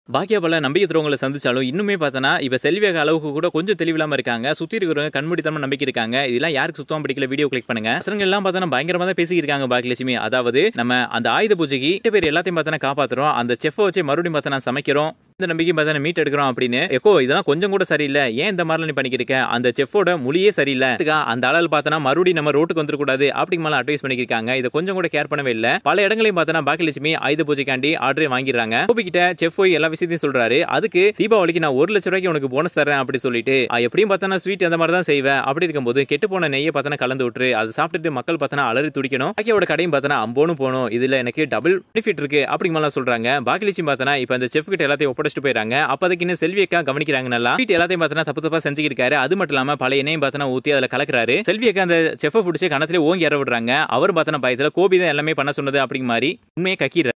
பாக்கியா பல நம்பிக்கை துறவங்களை சந்திச்சாலும் இன்னுமே பார்த்தனா இப்ப செல்வியாக அளவுக்கு கூட கொஞ்சம் தெளிவில்லாம இருக்காங்க சுத்தி இருக்கிறவங்க கண்மூடித்தனமா நம்பிக்கை இருக்காங்க இதெல்லாம் யாருக்கு சுத்தம் பிடிக்கல வீடியோ கிளிக் பண்ணுங்க பசங்க எல்லாம் பார்த்தா பயங்கரமா தான் பேசியிருக்காங்க பாக்கியலட்சுமி அதாவது நம்ம அந்த ஆயுத பூஜைக்கு எட்டு பேர் எல்லாத்தையும் பார்த்தா காப்பாத்துறோம் அந்த செஃப் வச்சு மறுபடியும் பார்த்தா சமைக்கிறோம் இந்த நம்பிக்கை பார்த்தா மீட் எடுக்கிறோம் அப்படின்னு எக்கோ இதெல்லாம் கொஞ்சம் கூட சரியில்லை ஏன் இந்த மாதிரிலாம் நீ பண்ணிக்கிருக்க அந்த செஃப்போட மொழியே சரியில்லை இதுக்கா அந்த ஆளால் பார்த்தனா மறுபடியும் நம்ம ரோட்டுக்கு வந்துடக்கூடாது அப்படிக்கு மேலே அட்வைஸ் பண்ணியிருக்காங்க இதை கொஞ்சம் கூட கேர் பண்ணவே இல்லை பல இடங்களையும் பார்த்தனா பாக்கியலட்சுமி ஆயுத பூஜைக்காண்டி ஆர்டரே வாங்கிடுறாங்க கோபி கிட்ட செஃப் போய் எல்லா விஷயத்தையும் சொல்றாரு அதுக்கு தீபாவளிக்கு நான் ஒரு லட்ச ரூபாய்க்கு உனக்கு போனஸ் தரேன் அப்படி சொல்லிட்டு "ஆ, எப்படியும் பார்த்தனா ஸ்வீட் அந்த மாதிரி தான் செய்வேன் அப்படி இருக்கும்போது கெட்டு போன நெய்யை பார்த்தனா கலந்து விட்டுரு அதை சாப்பிட்டுட்டு மக்கள் பார்த்தனா அலறி துடிக்கணும் பாக்கியோட கடையும் பார்த்தனா அம்போனும் போகணும் இதுல எனக்கு டபுள் பெனிஃபிட் இருக்கு அப்படிங்க மாதிரிலாம் சொல்றாங்க பாக்கிலிச்சி பார்த்தனா இப்போ அந்த செஃப் கிட்ட எல்லாத்தையும் ஒப்படைச்சிட்டு போயிறாங்க அப்போதைக்கு இன்னும் செல்வி அக்கா கவனிக்கிறாங்க நல்லா ஸ்வீட் எல்லாத்தையும் பார்த்தனா தப்பு தப்பா செஞ்சுக்கிருக்காரு அது மட்டும் இல்லாம பழைய எண்ணெயும் பார்த்தனா ஊத்தி அதுல கலக்குறாரு செல்வி அக்கா அந்த செஃப்பை பிடிச்சி கணத்திலே ஓங்கி இற விடுறாங்க அவர் பார்த்தனா பயத்துல கோபி தான் எல்லாமே பண்ண சொன்னது அப்படிங்க மாதிரி உண்மையை கக்கிடுறாரு